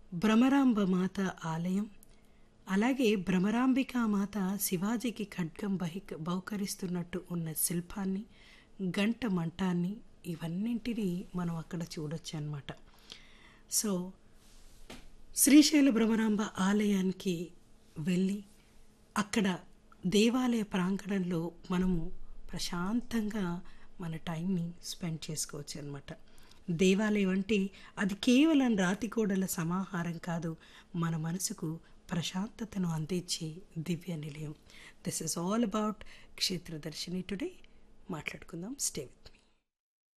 భ్రమరాంబ మాత ఆలయం అలాగే భ్రమరాంబికా మాత శివాజీకి ఖడ్గం బహి బహుకరిస్తున్నట్టు ఉన్న శిల్పాన్ని గంట మంటాన్ని ఇవన్నింటినీ మనం అక్కడ చూడొచ్చు అన్నమాట సో శ్రీశైల భ్రమరాంబ ఆలయానికి వెళ్ళి అక్కడ దేవాలయ ప్రాంగణంలో మనము ప్రశాంతంగా మన టైంని స్పెండ్ చేసుకోవచ్చు అనమాట దేవాలయం అంటే అది కేవలం రాతిగోడల సమాహారం కాదు మన మనసుకు ప్రశాంతతను అందించే దివ్య నిలయం this is all about Kshetradarshini today మాట్లాడుకుందాం స్టే విత్ మీ